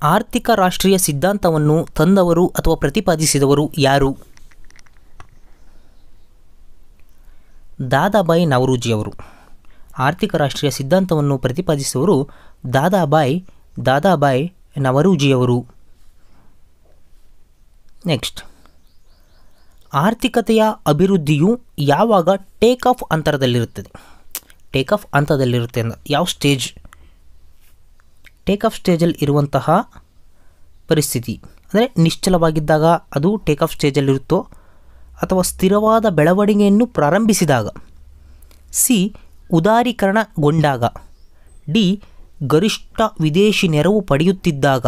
ಆರ್ಥಿಕ ರಾಷ್ಟ್ರೀಯ ಸಿದ್ಧಾಂತವನ್ನು ತಂದವರು ಅಥವಾ ಪ್ರತಿಪಾದಿಸಿದವರು ಯಾರು ದಾದಾಬಾಯಿ ನವರೂಜಿಯವರು ಆರ್ಥಿಕ ರಾಷ್ಟ್ರೀಯ ಸಿದ್ಧಾಂತವನ್ನು ಪ್ರತಿಪಾದಿಸಿದವರು ದಾದಾಬಾಯಿ ದಾದಾಬಾಯಿ ನವರೂಜಿಯವರು ನೆಕ್ಸ್ಟ್ ಆರ್ಥಿಕತೆಯ ಅಭಿವೃದ್ಧಿಯು ಯಾವಾಗ ಟೇಕ್ ಆಫ್ ಹಂತದಲ್ಲಿರುತ್ತದೆ ಟೇಕ್ ಆಫ್ ಹಂತದಲ್ಲಿರುತ್ತೆ ಅಂದ ಯಾವ ಸ್ಟೇಜ್ ಟೇಕ್ ಆಫ್ ಸ್ಟೇಜಲ್ಲಿ ಇರುವಂತಹ ಪರಿಸ್ಥಿತಿ ಅಂದರೆ ನಿಶ್ಚಲವಾಗಿದ್ದಾಗ ಅದು ಟೇಕ್ ಆಫ್ ಸ್ಟೇಜಲ್ಲಿರುತ್ತೋ ಅಥವಾ ಸ್ಥಿರವಾದ ಬೆಳವಣಿಗೆಯನ್ನು ಪ್ರಾರಂಭಿಸಿದಾಗ ಸಿ ಉದಾರೀಕರಣಗೊಂಡಾಗ ಡಿ ಗರಿಷ್ಠ ವಿದೇಶಿ ನೆರವು ಪಡೆಯುತ್ತಿದ್ದಾಗ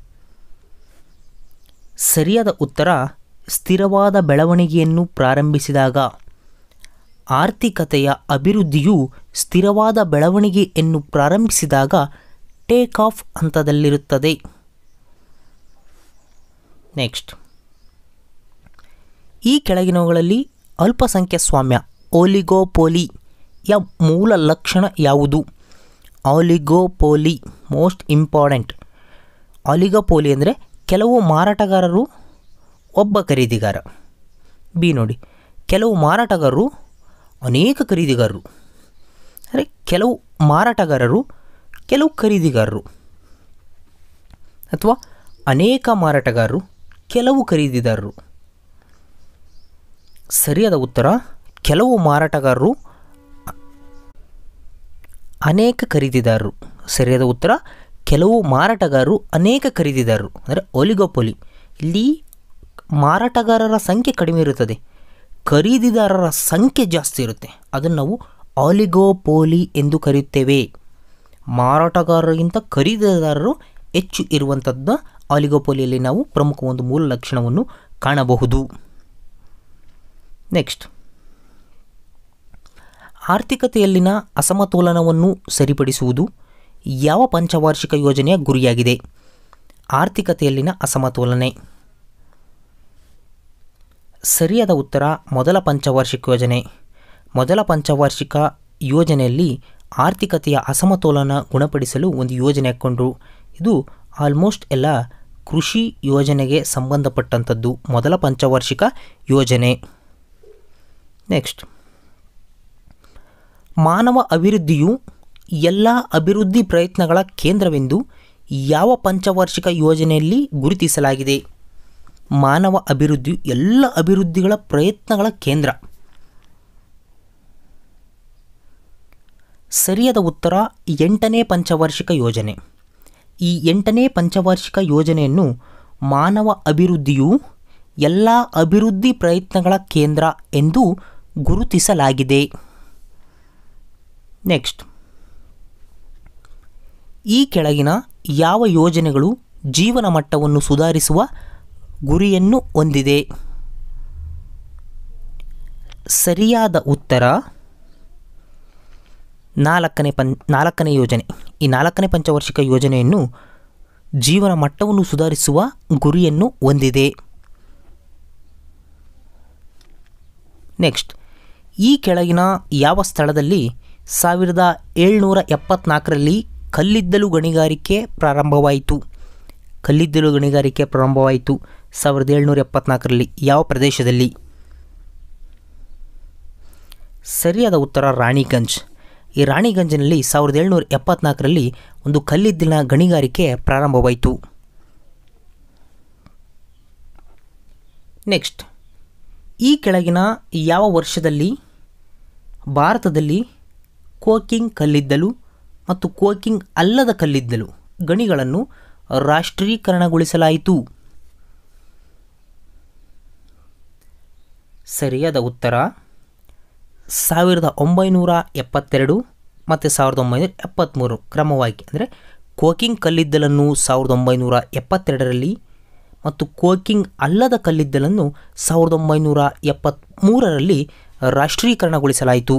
ಸರಿಯಾದ ಉತ್ತರ ಸ್ಥಿರವಾದ ಬೆಳವಣಿಗೆಯನ್ನು ಪ್ರಾರಂಭಿಸಿದಾಗ ಆರ್ಥಿಕತೆಯ ಅಭಿವೃದ್ಧಿಯು ಸ್ಥಿರವಾದ ಬೆಳವಣಿಗೆಯನ್ನು ಪ್ರಾರಂಭಿಸಿದಾಗ ಟೇಕ್ ಆಫ್ ಹಂತದಲ್ಲಿರುತ್ತದೆ ನೆಕ್ಸ್ಟ್ ಈ ಕೆಳಗಿನವುಗಳಲ್ಲಿ ಅಲ್ಪಸಂಖ್ಯ ಸ್ವಾಮ್ಯ ಓಲಿಗೋಪೋಲಿಯ ಮೂಲ ಲಕ್ಷಣ ಯಾವುದು ಆಲಿಗೋಪೋಲಿ ಮೋಸ್ಟ್ ಇಂಪಾರ್ಟೆಂಟ್ ಆಲಿಗೋಪೋಲಿ ಅಂದರೆ ಕೆಲವು ಮಾರಾಟಗಾರರು ಒಬ್ಬ ಖರೀದಿಗಾರ ಬಿ ನೋಡಿ ಕೆಲವು ಮಾರಾಟಗಾರರು ಅನೇಕ ಖರೀದಿಗಾರರು ಅಂದರೆ ಕೆಲವು ಮಾರಾಟಗಾರರು ಕೆಲವು ಖರೀದಿಗಾರರು ಅಥವಾ ಅನೇಕ ಮಾರಾಟಗಾರರು ಕೆಲವು ಖರೀದಿದಾರರು ಸರಿಯಾದ ಉತ್ತರ ಕೆಲವು ಮಾರಾಟಗಾರರು ಅನೇಕ ಖರೀದಿದಾರರು ಸರಿಯಾದ ಉತ್ತರ ಕೆಲವು ಮಾರಾಟಗಾರರು ಅನೇಕ ಖರೀದಿದಾರರು ಅಂದರೆ ಒಲಿಗೋಪೊಲಿ ಇಲ್ಲಿ ಮಾರಾಟಗಾರರ ಸಂಖ್ಯೆ ಕಡಿಮೆ ಇರುತ್ತದೆ ಖರೀದಿದಾರರ ಸಂಖ್ಯೆ ಜಾಸ್ತಿ ಇರುತ್ತೆ ಅದನ್ನು ನಾವು ಆಲಿಗೋಪೋಲಿ ಎಂದು ಕರೆಯುತ್ತೇವೆ ಮಾರಾಟಗಾರರಿಗಿಂತ ಖರೀದಿದಾರರು ಹೆಚ್ಚು ಇರುವಂಥದ್ದು ಆಲಿಗೋಪೋಲಿಯಲ್ಲಿ ನಾವು ಪ್ರಮುಖ ಒಂದು ಮೂಲ ಲಕ್ಷಣವನ್ನು ಕಾಣಬಹುದು ನೆಕ್ಸ್ಟ್ ಆರ್ಥಿಕತೆಯಲ್ಲಿನ ಅಸಮತೋಲನವನ್ನು ಸರಿಪಡಿಸುವುದು ಯಾವ ಪಂಚವಾರ್ಷಿಕ ಯೋಜನೆಯ ಗುರಿಯಾಗಿದೆ ಆರ್ಥಿಕತೆಯಲ್ಲಿನ ಅಸಮತೋಲನೆ ಸರಿಯಾದ ಉತ್ತರ ಮೊದಲ ಪಂಚವಾರ್ಷಿಕ ಯೋಜನೆ ಮೊದಲ ಪಂಚವಾರ್ಷಿಕ ಯೋಜನೆಯಲ್ಲಿ ಆರ್ಥಿಕತೆಯ ಅಸಮತೋಲನ ಗುಣಪಡಿಸಲು ಒಂದು ಯೋಜನೆ ಹಾಕ್ಕೊಂಡ್ರು ಇದು ಆಲ್ಮೋಸ್ಟ್ ಎಲ್ಲ ಕೃಷಿ ಯೋಜನೆಗೆ ಸಂಬಂಧಪಟ್ಟಂಥದ್ದು ಮೊದಲ ಪಂಚವಾರ್ಷಿಕ ಯೋಜನೆ ನೆಕ್ಸ್ಟ್ ಮಾನವ ಅಭಿವೃದ್ಧಿಯು ಎಲ್ಲ ಅಭಿವೃದ್ಧಿ ಪ್ರಯತ್ನಗಳ ಕೇಂದ್ರವೆಂದು ಯಾವ ಪಂಚವಾರ್ಷಿಕ ಯೋಜನೆಯಲ್ಲಿ ಗುರುತಿಸಲಾಗಿದೆ ಮಾನವ ಅಭಿವೃದ್ಧಿಯು ಎಲ್ಲ ಅಭಿವೃದ್ಧಿಗಳ ಪ್ರಯತ್ನಗಳ ಕೇಂದ್ರ ಸರಿಯಾದ ಉತ್ತರ ಎಂಟನೇ ಪಂಚವಾರ್ಷಿಕ ಯೋಜನೆ ಈ ಎಂಟನೇ ಪಂಚವಾರ್ಷಿಕ ಯೋಜನೆಯನ್ನು ಮಾನವ ಅಭಿವೃದ್ಧಿಯು ಎಲ್ಲ ಅಭಿವೃದ್ಧಿ ಪ್ರಯತ್ನಗಳ ಕೇಂದ್ರ ಎಂದು ಗುರುತಿಸಲಾಗಿದೆ ನೆಕ್ಸ್ಟ್ ಈ ಕೆಳಗಿನ ಯಾವ ಯೋಜನೆಗಳು ಜೀವನ ಮಟ್ಟವನ್ನು ಸುಧಾರಿಸುವ ಗುರಿಯನ್ನು ಹೊಂದಿದೆ ಸರಿಯಾದ ಉತ್ತರ ನಾಲ್ಕನೇ ಪಂ ನಾಲ್ಕನೇ ಯೋಜನೆ ಈ ನಾಲ್ಕನೇ ಪಂಚವಾರ್ಷಿಕ ಯೋಜನೆಯನ್ನು ಜೀವನ ಮಟ್ಟವನ್ನು ಸುಧಾರಿಸುವ ಗುರಿಯನ್ನು ಹೊಂದಿದೆ ನೆಕ್ಸ್ಟ್ ಈ ಕೆಳಗಿನ ಯಾವ ಸ್ಥಳದಲ್ಲಿ ಸಾವಿರದ ಏಳ್ನೂರ ಎಪ್ಪತ್ನಾಲ್ಕರಲ್ಲಿ ಕಲ್ಲಿದ್ದಲು ಗಣಿಗಾರಿಕೆ ಪ್ರಾರಂಭವಾಯಿತು ಕಲ್ಲಿದ್ದಲು ಗಣಿಗಾರಿಕೆ ಪ್ರಾರಂಭವಾಯಿತು ಸಾವಿರದ ಏಳ್ನೂರ ಎಪ್ಪತ್ನಾಲ್ಕರಲ್ಲಿ ಯಾವ ಪ್ರದೇಶದಲ್ಲಿ ಸರಿಯಾದ ಉತ್ತರ ರಾಣಿಗಂಜ್ ಈ ರಾಣಿಗಂಜ್ನಲ್ಲಿ ಸಾವಿರದ ಏಳ್ನೂರ ಎಪ್ಪತ್ನಾಲ್ಕರಲ್ಲಿ ಒಂದು ಕಲ್ಲಿದ್ದಿನ ಗಣಿಗಾರಿಕೆ ಪ್ರಾರಂಭವಾಯಿತು ನೆಕ್ಸ್ಟ್ ಈ ಕೆಳಗಿನ ಯಾವ ವರ್ಷದಲ್ಲಿ ಭಾರತದಲ್ಲಿ ಕೋಕಿಂಗ್ ಕಲ್ಲಿದ್ದಲು ಮತ್ತು ಕೋಕಿಂಗ್ ಅಲ್ಲದ ಕಲ್ಲಿದ್ದಲು ಗಣಿಗಳನ್ನು ರಾಷ್ಟ್ರೀಕರಣಗೊಳಿಸಲಾಯಿತು ಸರಿಯಾದ ಉತ್ತರ ಸಾವಿರದ ಒಂಬೈನೂರ ಎಪ್ಪತ್ತೆರಡು ಮತ್ತು ಸಾವಿರದ ಒಂಬೈನೂರ ಎಪ್ಪತ್ತ್ಮೂರು ಕ್ರಮವಾಗಿ ಅಂದರೆ ಕೋಕಿಂಗ್ ಕಲ್ಲಿದ್ದಲನ್ನು ಸಾವಿರದ ಒಂಬೈನೂರ ಎಪ್ಪತ್ತೆರಡರಲ್ಲಿ ಮತ್ತು ಕೋಕಿಂಗ್ ಅಲ್ಲದ ಕಲ್ಲಿದ್ದಲನ್ನು ಸಾವಿರದ ಒಂಬೈನೂರ ಎಪ್ಪತ್ತ್ಮೂರರಲ್ಲಿ ರಾಷ್ಟ್ರೀಕರಣಗೊಳಿಸಲಾಯಿತು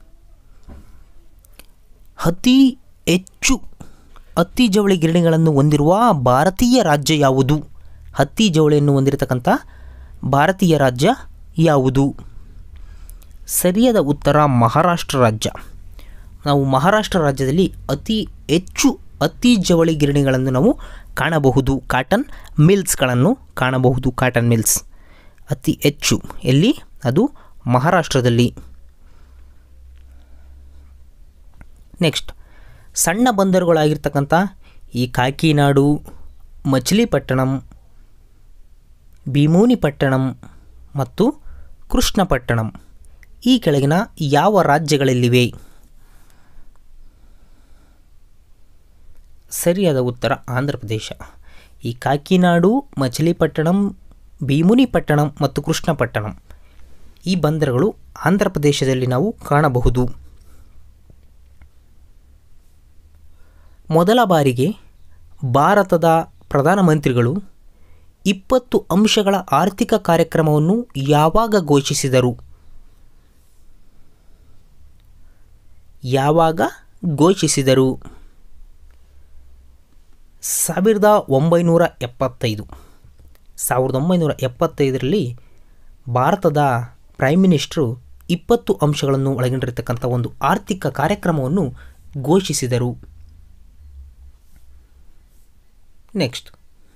ಅತಿ ಹೆಚ್ಚು ಹತ್ತಿ ಜವಳಿ ಗಿರಣಿಗಳನ್ನು ಹೊಂದಿರುವ ಭಾರತೀಯ ರಾಜ್ಯ ಯಾವುದು ಹತ್ತಿ ಜವಳಿಯನ್ನು ಹೊಂದಿರತಕ್ಕಂಥ ಭಾರತೀಯ ರಾಜ್ಯ ಯಾವುದು ಸರಿಯಾದ ಉತ್ತರ ಮಹಾರಾಷ್ಟ್ರ ರಾಜ್ಯ ನಾವು ಮಹಾರಾಷ್ಟ್ರ ರಾಜ್ಯದಲ್ಲಿ ಅತಿ ಹೆಚ್ಚು ಹತ್ತಿ ಜವಳಿ ಗಿರಣಿಗಳನ್ನು ನಾವು ಕಾಣಬಹುದು ಕಾಟನ್ ಮಿಲ್ಸ್ಗಳನ್ನು ಕಾಣಬಹುದು ಕಾಟನ್ ಮಿಲ್ಸ್ ಅತಿ ಹೆಚ್ಚು ಎಲ್ಲಿ ಅದು ಮಹಾರಾಷ್ಟ್ರದಲ್ಲಿ ನೆಕ್ಸ್ಟ್ ಸಣ್ಣ ಬಂದರುಗಳಾಗಿರ್ತಕ್ಕಂಥ ಈ ಕಾಕಿನಾಡು ಮಚಿಲಿಪಟ್ಟಣಂ ಭೀಮೂನಿಪಟ್ಟಣಂ ಮತ್ತು ಕೃಷ್ಣಪಟ್ಟಣಂ ಈ ಕೆಳಗಿನ ಯಾವ ರಾಜ್ಯಗಳಲ್ಲಿವೆ ಸರಿಯಾದ ಉತ್ತರ ಆಂಧ್ರ ಪ್ರದೇಶ ಈ ಕಾಕಿನಾಡು ಮಚಿಲಿಪಟ್ಟಣಂ ಭೀಮುನಿಪಟ್ಟಣಂ ಮತ್ತು ಕೃಷ್ಣಪಟ್ಟಣಂ ಈ ಬಂದರುಗಳು ಆಂಧ್ರ ಪ್ರದೇಶದಲ್ಲಿ ನಾವು ಕಾಣಬಹುದು ಮೊದಲ ಬಾರಿಗೆ ಭಾರತದ ಪ್ರಧಾನಮಂತ್ರಿಗಳು ಇಪ್ಪತ್ತು ಅಂಶಗಳ ಆರ್ಥಿಕ ಕಾರ್ಯಕ್ರಮವನ್ನು ಯಾವಾಗ ಘೋಷಿಸಿದರು ಯಾವಾಗ ಘೋಷಿಸಿದರು ಸಾವಿರದ ಒಂಬೈನೂರ ಎಪ್ಪತ್ತೈದು ಸಾವಿರದ ಒಂಬೈನೂರ ಎಪ್ಪತ್ತೈದರಲ್ಲಿ ಭಾರತದ ಪ್ರೈಮ್ ಮಿನಿಸ್ಟ್ರು ಇಪ್ಪತ್ತು ಅಂಶಗಳನ್ನು ಒಳಗೊಂಡಿರತಕ್ಕಂಥ ಒಂದು ಆರ್ಥಿಕ ಕಾರ್ಯಕ್ರಮವನ್ನು ಘೋಷಿಸಿದರು ನೆಕ್ಸ್ಟ್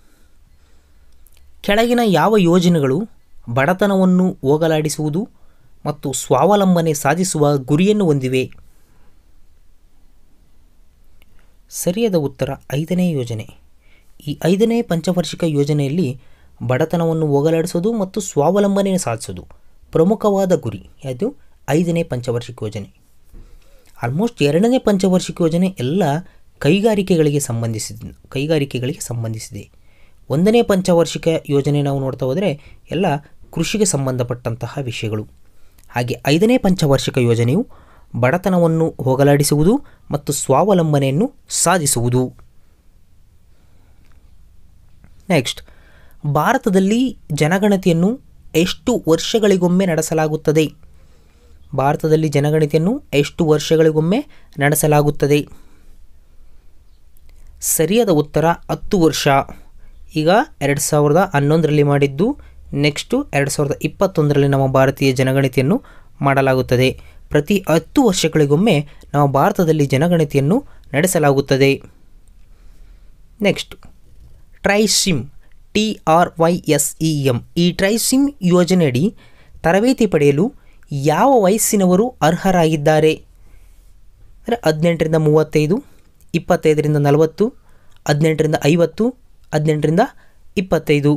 ಕೆಳಗಿನ ಯಾವ ಯೋಜನೆಗಳು ಬಡತನವನ್ನು ಹೋಗಲಾಡಿಸುವುದು ಮತ್ತು ಸ್ವಾವಲಂಬನೆ ಸಾಧಿಸುವ ಗುರಿಯನ್ನು ಹೊಂದಿವೆ ಸರಿಯಾದ ಉತ್ತರ ಐದನೇ ಯೋಜನೆ ಈ ಐದನೇ ಪಂಚವಾರ್ಷಿಕ ಯೋಜನೆಯಲ್ಲಿ ಬಡತನವನ್ನು ಹೋಗಲಾಡಿಸೋದು ಮತ್ತು ಸ್ವಾವಲಂಬನೆಯನ್ನು ಸಾಧಿಸೋದು ಪ್ರಮುಖವಾದ ಗುರಿ ಅದು ಐದನೇ ಪಂಚವಾರ್ಷಿಕ ಯೋಜನೆ ಆಲ್ಮೋಸ್ಟ್ ಎರಡನೇ ಪಂಚವಾರ್ಷಿಕ ಯೋಜನೆ ಎಲ್ಲ ಕೈಗಾರಿಕೆಗಳಿಗೆ ಸಂಬಂಧಿಸಿದ ಕೈಗಾರಿಕೆಗಳಿಗೆ ಸಂಬಂಧಿಸಿದೆ ಒಂದನೇ ಪಂಚವಾರ್ಷಿಕ ಯೋಜನೆ ನಾವು ನೋಡ್ತಾ ಹೋದರೆ ಎಲ್ಲ ಕೃಷಿಗೆ ಸಂಬಂಧಪಟ್ಟಂತಹ ವಿಷಯಗಳು ಹಾಗೆ ಐದನೇ ಪಂಚವಾರ್ಷಿಕ ಯೋಜನೆಯು ಬಡತನವನ್ನು ಹೋಗಲಾಡಿಸುವುದು ಮತ್ತು ಸ್ವಾವಲಂಬನೆಯನ್ನು ಸಾಧಿಸುವುದು ನೆಕ್ಸ್ಟ್ ಭಾರತದಲ್ಲಿ ಜನಗಣತಿಯನ್ನು ಎಷ್ಟು ವರ್ಷಗಳಿಗೊಮ್ಮೆ ನಡೆಸಲಾಗುತ್ತದೆ ಭಾರತದಲ್ಲಿ ಜನಗಣತಿಯನ್ನು ಎಷ್ಟು ವರ್ಷಗಳಿಗೊಮ್ಮೆ ನಡೆಸಲಾಗುತ್ತದೆ ಸರಿಯಾದ ಉತ್ತರ ಹತ್ತು ವರ್ಷ ಈಗ ಎರಡು ಸಾವಿರದ ಹನ್ನೊಂದರಲ್ಲಿ ಮಾಡಿದ್ದು ನೆಕ್ಸ್ಟು ಎರಡು ಸಾವಿರದ ಇಪ್ಪತ್ತೊಂದರಲ್ಲಿ ನಮ್ಮ ಭಾರತೀಯ ಜನಗಣತಿಯನ್ನು ಮಾಡಲಾಗುತ್ತದೆ ಪ್ರತಿ ಹತ್ತು ವರ್ಷಗಳಿಗೊಮ್ಮೆ ನಮ್ಮ ಭಾರತದಲ್ಲಿ ಜನಗಣತಿಯನ್ನು ನಡೆಸಲಾಗುತ್ತದೆ next TRYSEM T R Y S E M ಈ ಟ್ರೈಸಿಮ್ ಯೋಜನೆಯಡಿ ತರಬೇತಿ ಪಡೆಯಲು ಯಾವ ವಯಸ್ಸಿನವರು ಅರ್ಹರಾಗಿದ್ದಾರೆ ಅಂದರೆ ಹದಿನೆಂಟರಿಂದ ಮೂವತ್ತೈದು ಇಪ್ಪತ್ತೈದರಿಂದ ನಲವತ್ತು ಹದಿನೆಂಟರಿಂದ ಐವತ್ತು ಹದಿನೆಂಟರಿಂದ ಇಪ್ಪತ್ತೈದು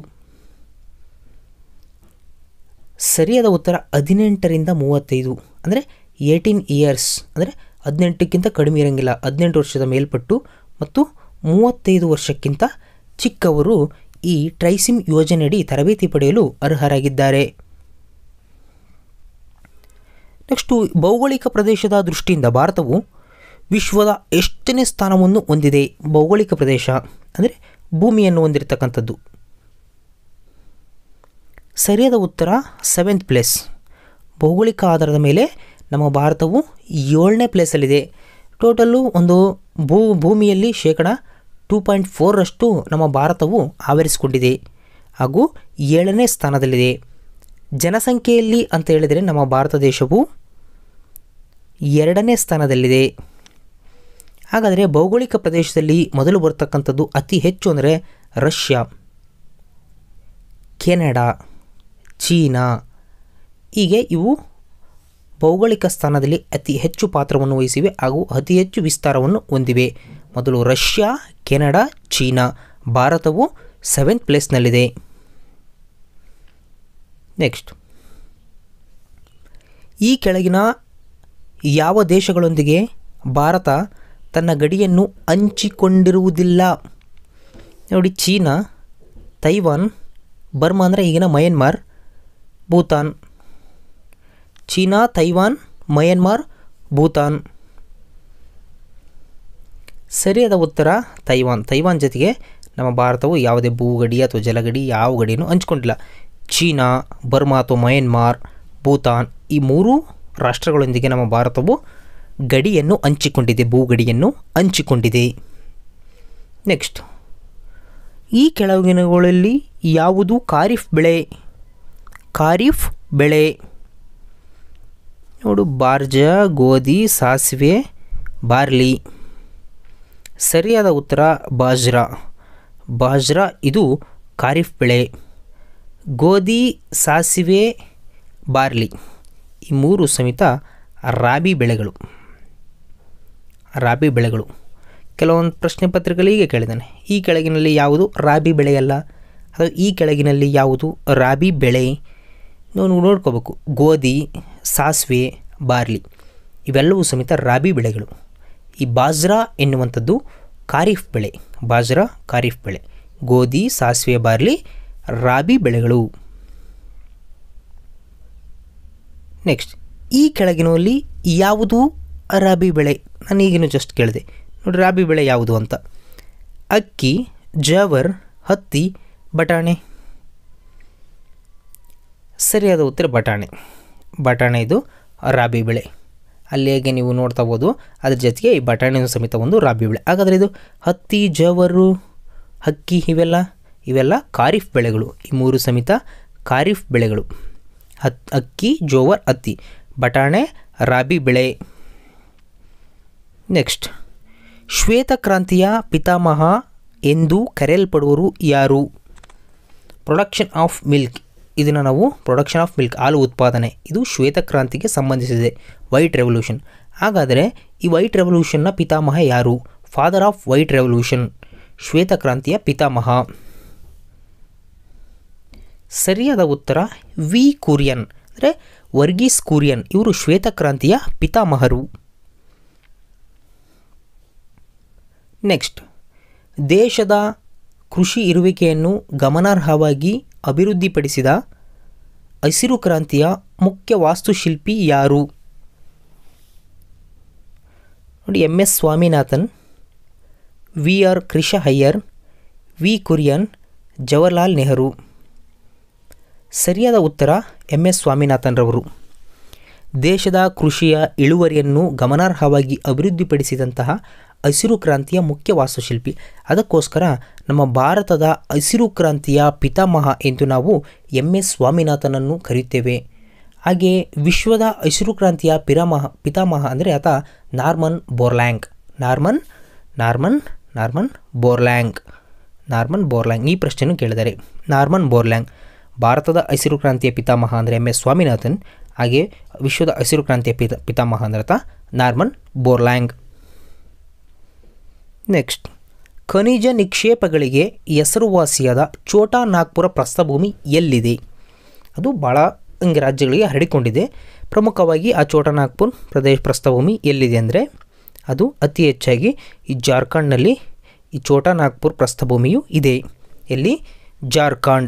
ಸರಿಯಾದ ಉತ್ತರ ಹದಿನೆಂಟರಿಂದ ಮೂವತ್ತೈದು ಅಂದರೆ ಏಯ್ಟೀನ್ ಇಯರ್ಸ್ ಅಂದರೆ ಹದಿನೆಂಟಕ್ಕಿಂತ ಕಡಿಮೆ ಇರೋಂಗಿಲ್ಲ ಹದಿನೆಂಟು ವರ್ಷದ ಮೇಲ್ಪಟ್ಟು ಮತ್ತು ಮೂವತ್ತೈದು ವರ್ಷಕ್ಕಿಂತ ಚಿಕ್ಕವರು ಈ ಟ್ರೈಸಿಮ್ ಯೋಜನೆಯಡಿ ತರಬೇತಿ ಪಡೆಯಲು ಅರ್ಹರಾಗಿದ್ದಾರೆ ನೆಕ್ಸ್ಟು ಭೌಗೋಳಿಕ ಪ್ರದೇಶದ ದೃಷ್ಟಿಯಿಂದ ಭಾರತವು ವಿಶ್ವದ ಎಷ್ಟನೇ ಸ್ಥಾನವನ್ನು ಹೊಂದಿದೆ ಭೌಗೋಳಿಕ ಪ್ರದೇಶ ಅಂದರೆ ಭೂಮಿಯನ್ನು ಹೊಂದಿರತಕ್ಕಂಥದ್ದು ಸರಿಯಾದ ಉತ್ತರ ಸೆವೆಂತ್ ಪ್ಲೇಸ್ ಭೌಗೋಳಿಕ ಆಧಾರದ ಮೇಲೆ ನಮ್ಮ ಭಾರತವು ಏಳನೇ ಪ್ಲೇಸಲ್ಲಿದೆ ಟೋಟಲ್ಲು ಒಂದು ಭೂ ಭೂಮಿಯಲ್ಲಿ ಶೇಕಡ ಟೂ ಪಾಯಿಂಟ್ ಫೋರಷ್ಟು ನಮ್ಮ ಭಾರತವು ಆವರಿಸಿಕೊಂಡಿದೆ ಹಾಗೂ ಏಳನೇ ಸ್ಥಾನದಲ್ಲಿದೆ ಜನಸಂಖ್ಯೆಯಲ್ಲಿ ಅಂತ ಹೇಳಿದರೆ ನಮ್ಮ ಭಾರತ ದೇಶವು ಎರಡನೇ ಸ್ಥಾನದಲ್ಲಿದೆ ಹಾಗಾದರೆ ಭೌಗೋಳಿಕ ಪ್ರದೇಶದಲ್ಲಿ ಮೊದಲು ಬರ್ತಕ್ಕಂಥದ್ದು ಅತಿ ಹೆಚ್ಚು ಅಂದರೆ ರಷ್ಯಾ ಕೆನಡಾ ಚೀನಾ ಹೀಗೆ ಇವು ಭೌಗೋಳಿಕ ಸ್ಥಾನದಲ್ಲಿ ಅತಿ ಹೆಚ್ಚು ಪಾತ್ರವನ್ನು ವಹಿಸಿವೆ ಹಾಗೂ ಅತಿ ಹೆಚ್ಚು ವಿಸ್ತಾರವನ್ನು ಹೊಂದಿವೆ ಮೊದಲು ರಷ್ಯಾ ಕೆನಡಾ ಚೀನಾ ಭಾರತವು ಸೆವೆಂತ್ ಪ್ಲೇಸ್ನಲ್ಲಿದೆ ನೆಕ್ಸ್ಟ್ ಈ ಕೆಳಗಿನ ಯಾವ ದೇಶಗಳೊಂದಿಗೆ ಭಾರತ ತನ್ನ ಗಡಿಯನ್ನು ಹಂಚಿಕೊಂಡಿರುವುದಿಲ್ಲ ನೋಡಿ ಚೀನಾ ತೈವಾನ್ ಬರ್ಮಾ ಅಂದರೆ ಈಗಿನ Myanmar Bhutan China Taiwan Myanmar Bhutan ಸರಿಯಾದ ಉತ್ತರ ತೈವಾನ್ ತೈವಾನ್ ಜೊತೆಗೆ ನಮ್ಮ ಭಾರತವು ಯಾವುದೇ ಭೂಗಡಿ ಅಥವಾ ಜಲಗಡಿ ಯಾವ ಗಡಿಯನ್ನು ಹಂಚ್ಕೊಂಡಿಲ್ಲ ಚೀನಾ ಬರ್ಮಾ ಅಥವಾ ಮಯನ್ಮಾರ್ ಭೂತಾನ್ ಈ ಮೂರು ರಾಷ್ಟ್ರಗಳೊಂದಿಗೆ ನಮ್ಮ ಭಾರತವು ಗಡಿಯನ್ನು ಹಂಚಿಕೊಂಡಿದೆ ಭೂಗಡಿಯನ್ನು ಹಂಚಿಕೊಂಡಿದೆ ನೆಕ್ಸ್ಟ್ ಈ ಕೆಳಗಿನಗಳಲ್ಲಿ ಯಾವುದು ಖಾರಿಫ್ ಬೆಳೆ ಖಾರಿಫ್ ಬೆಳೆ ನೋಡು ಬಾರ್ಜ ಗೋಧಿ ಸಾಸಿವೆ ಬಾರ್ಲಿ ಸರಿಯಾದ ಉತ್ತರ ಬಾಜ್ರಾ ಬಾಜ್ರಾ ಇದು ಖಾರಿಫ್ ಬೆಳೆ ಗೋಧಿ ಸಾಸಿವೆ ಬಾರ್ಲಿ ಈ ಮೂರು ಸಮೇತ ರಾಬಿ ಬೆಳೆಗಳು ರಾಬಿ ಬೆಳೆಗಳು ಕೆಲವೊಂದು ಪ್ರಶ್ನೆ ಪತ್ರಿಕೆಗಳಿಗೆ ಕೇಳಿದ್ದಾನೆ ಈ ಕೆಳಗಿನಲ್ಲಿ ಯಾವುದು ರಾಬಿ ಬೆಳೆಯಲ್ಲ ಅಥವಾ ಈ ಕೆಳಗಿನಲ್ಲಿ ಯಾವುದು ರಾಬಿ ಬೆಳೆ ನಾವು ನೋಡ್ಕೋಬೇಕು ಗೋಧಿ ಸಾಸಿವೆ ಬಾರ್ಲಿ ಇವೆಲ್ಲವೂ ಸಮೇತ ರಾಬಿ ಬೆಳೆಗಳು ಈ ಬಾಜ್ರಾ ಎನ್ನುವಂಥದ್ದು ಖಾರಿಫ್ ಬೆಳೆ ಬಾಜ್ರಾ ಖಾರಿಫ್ ಬೆಳೆ ಗೋಧಿ ಸಾಸಿವೆ ಬಾರ್ಲಿ ರಾಬಿ ಬೆಳೆಗಳು ನೆಕ್ಸ್ಟ್ ಈ ಕೆಳಗಿನಲ್ಲಿ ಯಾವುದು ರಾಬಿ ಬೆಳೆ ನಾನು ಈಗಿನೂ ಜಸ್ಟ್ ಕೇಳಿದೆ ನೋಡಿ ರಾಬಿ ಬೆಳೆ ಯಾವುದು ಅಂತ ಅಕ್ಕಿ ಜವರ್ ಹತ್ತಿ ಬಟಾಣೆ ಸರಿಯಾದ ಉತ್ತರ ಬಟಾಣೆ ಬಟಾಣೆ ಇದು ರಾಬಿ ಬೆಳೆ ಅಲ್ಲಿ ಹೇಗೆ ನೀವು ನೋಡ್ತಾ ಹೋದು ಅದ್ರ ಜೊತೆಗೆ ಈ ಬಟಾಣಿನೂ ಸಮೇತ ಒಂದು ರಾಬಿ ಬೆಳೆ ಹಾಗಾದರೆ ಇದು ಹತ್ತಿ ಜವರು ಅಕ್ಕಿ ಇವೆಲ್ಲ ಇವೆಲ್ಲ ಖಾರಿಫ್ ಬೆಳೆಗಳು ಈ ಮೂರು ಸಮೇತ ಖಾರಿಫ್ ಬೆಳೆಗಳು ಹತ್ ಅಕ್ಕಿ ಜೋವರ್ ಹತ್ತಿ ಬಟಾಣೆ ರಾಬಿ ಬೆಳೆ ನೆಕ್ಸ್ಟ್ ಶ್ವೇತಕ್ರಾಂತಿಯ ಪಿತಾಮಹ ಎಂದು ಕರೆಯಲ್ಪಡುವರು ಯಾರು ಪ್ರೊಡಕ್ಷನ್ ಆಫ್ ಮಿಲ್ಕ್ ಇದನ್ನು ನಾವು ಪ್ರೊಡಕ್ಷನ್ ಆಫ್ ಮಿಲ್ಕ್ ಹಾಲು ಉತ್ಪಾದನೆ ಇದು ಶ್ವೇತಕ್ರಾಂತಿಗೆ ಸಂಬಂಧಿಸಿದೆ ವೈಟ್ ರೆವಲ್ಯೂಷನ್ ಹಾಗಾದರೆ ಈ ವೈಟ್ ರೆವಲ್ಯೂಷನ್ನ ಪಿತಾಮಹ ಯಾರು ಫಾದರ್ ಆಫ್ ವೈಟ್ ರೆವಲ್ಯೂಷನ್ ಶ್ವೇತಕ್ರಾಂತಿಯ ಪಿತಾಮಹ ಸರಿಯಾದ ಉತ್ತರ ವಿ ಕುರಿಯನ್ ಅಂದರೆ ವರ್ಗೀಸ್ ಕುರಿಯನ್ ಇವರು ಶ್ವೇತಕ್ರಾಂತಿಯ ಪಿತಾಮಹರು ನೆಕ್ಸ್ಟ್ ದೇಶದ ಕೃಷಿ ಇರುವಿಕೆಯನ್ನು ಗಮನಾರ್ಹವಾಗಿ ಅಭಿವೃದ್ಧಿಪಡಿಸಿದ ಹಸಿರು ಕ್ರಾಂತಿಯ ಮುಖ್ಯ ವಾಸ್ತುಶಿಲ್ಪಿ ಯಾರು ನೋಡಿ M S Swaminathan V R Krishna Iyer V Kurien Jawaharlal Nehru ಸರಿಯಾದ ಉತ್ತರ ಎಮ್ ಎಸ್ ಸ್ವಾಮಿನಾಥನ್ರವರು ದೇಶದ ಕೃಷಿಯ ಇಳುವರಿಯನ್ನು ಗಮನಾರ್ಹವಾಗಿ ಅಭಿವೃದ್ಧಿಪಡಿಸಿದಂತಹ ಹಸಿರು ಕ್ರಾಂತಿಯ ಮುಖ್ಯ ವಾಸ್ತುಶಿಲ್ಪಿ ಅದಕ್ಕೋಸ್ಕರ ನಮ್ಮ ಭಾರತದ ಹಸಿರು ಕ್ರಾಂತಿಯ ಪಿತಾಮಹ ಎಂದು ನಾವು ಎಂ ಎಸ್ ಸ್ವಾಮಿನಾಥನನ್ನು ಕರೆಯುತ್ತೇವೆ ಹಾಗೆ ವಿಶ್ವದ ಹಸಿರು ಕ್ರಾಂತಿಯ ಪಿರಾಮಹ ಪಿತಾಮಹ ಅಂದರೆ ಆತ Norman Borlaug Norman Norman Norman Borlaug Norman Borlaug ಈ ಪ್ರಶ್ನೆಯನ್ನು ಕೇಳಿದ್ದಾರೆ ನಾರ್ಮನ್ ಬೋರ್ಲ್ಯಾಂಗ್ ಭಾರತದ ಹಸಿರು ಕ್ರಾಂತಿಯ ಪಿತಾಮಹ ಅಂದರೆ ಎಂ ಎಸ್ ಸ್ವಾಮಿನಾಥನ್ ಹಾಗೆ ವಿಶ್ವದ ಹಸಿರು ಕ್ರಾಂತಿಯ ಪಿತ ಪಿತಾಮಹ ಅಂದರೆ ಆತ ನಾರ್ಮನ್ ಬೋರ್ಲ್ಯಾಂಗ್ ನೆಕ್ಸ್ಟ್ ಖನಿಜ ನಿಕ್ಷೇಪಗಳಿಗೆ ಹೆಸರುವಾಸಿಯಾದ ಛೋಟಾ ನಾಗ್ಪುರ ಪ್ರಸ್ಥಭೂಮಿ ಎಲ್ಲಿದೆ ಅದು ಭಾಳ ಹಿಂಗೆ ರಾಜ್ಯಗಳಿಗೆ ಹರಡಿಕೊಂಡಿದೆ ಪ್ರಮುಖವಾಗಿ ಆ ಛೋಟಾ ನಾಗ್ಪುರ್ ಪ್ರದೇಶ ಪ್ರಸ್ಥಭೂಮಿ ಎಲ್ಲಿದೆ ಅಂದರೆ ಅದು ಅತಿ ಹೆಚ್ಚಾಗಿ ಈ ಜಾರ್ಖಂಡ್ನಲ್ಲಿ ಈ ಛೋಟಾ ನಾಗ್ಪುರ್ ಪ್ರಸ್ಥಭೂಮಿಯು ಇದೆ ಎಲ್ಲಿ ಜಾರ್ಖಂಡ್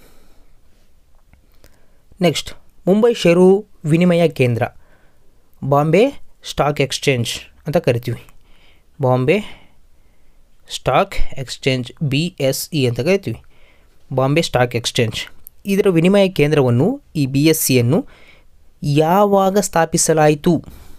ನೆಕ್ಸ್ಟ್ ಮುಂಬೈ ಷೇರು ವಿನಿಮಯ ಕೇಂದ್ರ ಬಾಂಬೆ ಸ್ಟಾಕ್ ಎಕ್ಸ್ಚೇಂಜ್ ಅಂತ ಕರಿತೀವಿ Bombay stock exchange B S E ಅಂತ ಕರಿತೀವಿ ಬಾಂಬೆ ಸ್ಟಾಕ್ ಎಕ್ಸ್ಚೇಂಜ್ ಇದರ ವಿನಿಮಯ ಕೇಂದ್ರವನ್ನು ಈ ಬಿ ಎಸ್ ಸಿಯನ್ನು ಯಾವಾಗ ಸ್ಥಾಪಿಸಲಾಯಿತು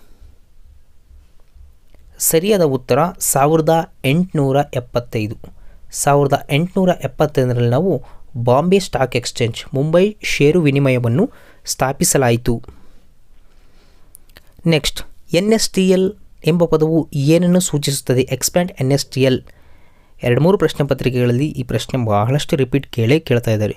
ಸರಿಯಾದ ಉತ್ತರ ಸಾವಿರದ ಎಂಟುನೂರ ಎಪ್ಪತ್ತೈದು ಸಾವಿರದ ಎಂಟುನೂರ ಎಪ್ಪತ್ತೈದರಲ್ಲಿ ನಾವು Bombay stock exchange Mumbai share ವಿನಿಮಯವನ್ನು ಸ್ಥಾಪಿಸಲಾಯಿತು next N S T L ಎಂಬ ಪದವು ಏನನ್ನು ಸೂಚಿಸುತ್ತದೆ expand N S T L ಎರಡು ಮೂರು ಪ್ರಶ್ನೆ ಪತ್ರಿಕೆಗಳಲ್ಲಿ ಈ ಪ್ರಶ್ನೆ ಬಹಳಷ್ಟು ರಿಪೀಟ್ ಕೇಳೇ ಕೇಳ್ತಾ ಇದ್ದಾರೆ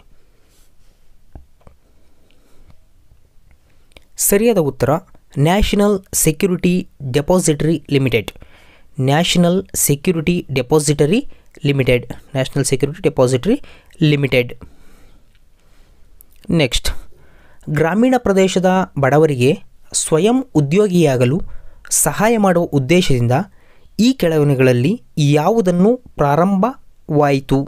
ಸರಿಯಾದ ಉತ್ತರ national security depository limited national security depository limited national security depository limited next ಗ್ರಾಮೀಣ ಪ್ರದೇಶದ ಬಡವರಿಗೆ ಸ್ವಯಂ ಉದ್ಯೋಗಿಯಾಗಲು ಸಹಾಯ ಮಾಡುವ ಉದ್ದೇಶದಿಂದ ಈ ಕೆಳವಣಿಗಳಲ್ಲಿ ಯಾವುದನ್ನು ಪ್ರಾರಂಭವಾಯಿತು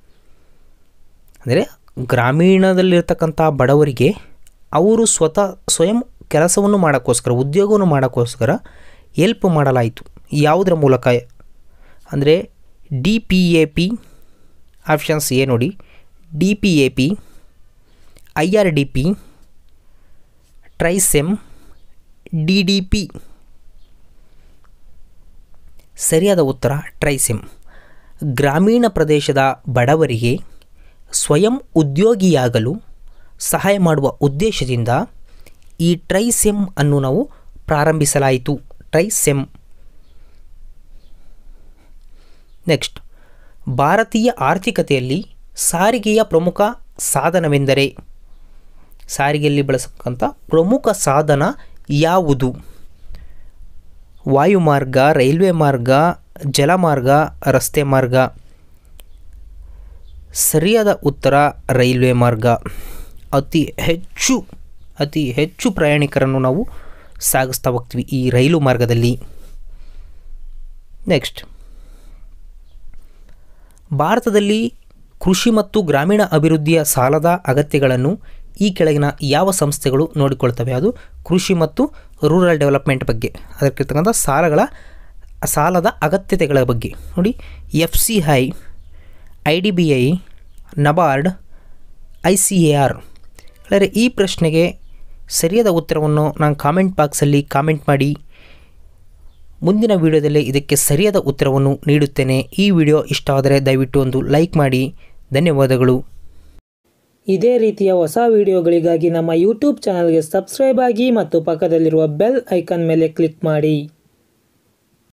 ಅಂದರೆ ಗ್ರಾಮೀಣದಲ್ಲಿರ್ತಕ್ಕಂಥ ಬಡವರಿಗೆ ಅವರು ಸ್ವತಃ ಸ್ವಯಂ ಕೆಲಸವನ್ನು ಮಾಡೋಕ್ಕೋಸ್ಕರ ಉದ್ಯೋಗವನ್ನು ಮಾಡೋಕ್ಕೋಸ್ಕರ ಹೆಲ್ಪ್ ಮಾಡಲಾಯಿತು ಯಾವುದರ ಮೂಲಕ ಅಂದರೆ D P A P options A ನೋಡಿ D P A P I R D P TRYSEM D D P ಸರಿಯಾದ ಉತ್ತರ ಟ್ರೈಸೆಮ್ ಗ್ರಾಮೀಣ ಪ್ರದೇಶದ ಬಡವರಿಗೆ ಸ್ವಯಂ ಉದ್ಯೋಗಿಯಾಗಲು ಸಹಾಯ ಮಾಡುವ ಉದ್ದೇಶದಿಂದ ಈ ಟ್ರೈಸೆಮ್ ಅನ್ನು ನಾವು ಪ್ರಾರಂಭಿಸಲಾಯಿತು ಟ್ರೈಸೆಮ್ ನೆಕ್ಸ್ಟ್ ಭಾರತೀಯ ಆರ್ಥಿಕತೆಯಲ್ಲಿ ಸಾರಿಗೆಯ ಪ್ರಮುಖ ಸಾಧನವೆಂದರೆ ಸಾರಿಗೆಯಲ್ಲಿ ಬಳಸತಕ್ಕಂಥ ಪ್ರಮುಖ ಸಾಧನ ಯಾವುದು ವಾಯುಮಾರ್ಗ ರೈಲ್ವೆ ಮಾರ್ಗ ಜಲಮಾರ್ಗ ರಸ್ತೆ ಮಾರ್ಗ ಸರಿಯಾದ ಉತ್ತರ ರೈಲ್ವೆ ಮಾರ್ಗ ಅತಿ ಹೆಚ್ಚು ಅತಿ ಹೆಚ್ಚು ಪ್ರಯಾಣಿಕರನ್ನು ನಾವು ಸಾಗಿಸ್ತಾ ಹೋಗ್ತೀವಿ ಈ ರೈಲು ಮಾರ್ಗದಲ್ಲಿ ನೆಕ್ಸ್ಟ್ ಭಾರತದಲ್ಲಿ ಕೃಷಿ ಮತ್ತು ಗ್ರಾಮೀಣ ಅಭಿವೃದ್ಧಿಯ ಸಾಲದ ಅಗತ್ಯಗಳನ್ನು ಈ ಕೆಳಗಿನ ಯಾವ ಸಂಸ್ಥೆಗಳು ನೋಡಿಕೊಳ್ತವೆ ಅದು ಕೃಷಿ ಮತ್ತು ರೂರಲ್ ಡೆವಲಪ್ಮೆಂಟ್ ಬಗ್ಗೆ ಅದಕ್ಕಿರ್ತಕ್ಕಂಥ ಸಾಲಗಳ ಸಾಲದ ಅಗತ್ಯತೆಗಳ ಬಗ್ಗೆ ನೋಡಿ F C I I D B I NABARD I C A R ಅಂದರೆ ಈ ಪ್ರಶ್ನೆಗೆ ಸರಿಯಾದ ಉತ್ತರವನ್ನು ನಾನು ಕಾಮೆಂಟ್ ಬಾಕ್ಸಲ್ಲಿ ಕಾಮೆಂಟ್ ಮಾಡಿ ಮುಂದಿನ ವಿಡಿಯೋದಲ್ಲಿ ಇದಕ್ಕೆ ಸರಿಯಾದ ಉತ್ತರವನ್ನು ನೀಡುತ್ತೇನೆ ಈ ವಿಡಿಯೋ ಇಷ್ಟ ಆದರೆ ದಯವಿಟ್ಟು ಒಂದು ಲೈಕ್ ಮಾಡಿ ಧನ್ಯವಾದಗಳು ಇದೇ ರೀತಿಯ ಹೊಸ ವಿಡಿಯೋಗಳಿಗಾಗಿ ನಮ್ಮ ಯೂಟ್ಯೂಬ್ ಚಾನಲ್ಗೆ ಸಬ್ಸ್ಕ್ರೈಬ್ ಆಗಿ ಮತ್ತು ಪಕ್ಕದಲ್ಲಿರುವ ಬೆಲ್ ಐಕಾನ್ ಮೇಲೆ ಕ್ಲಿಕ್ ಮಾಡಿ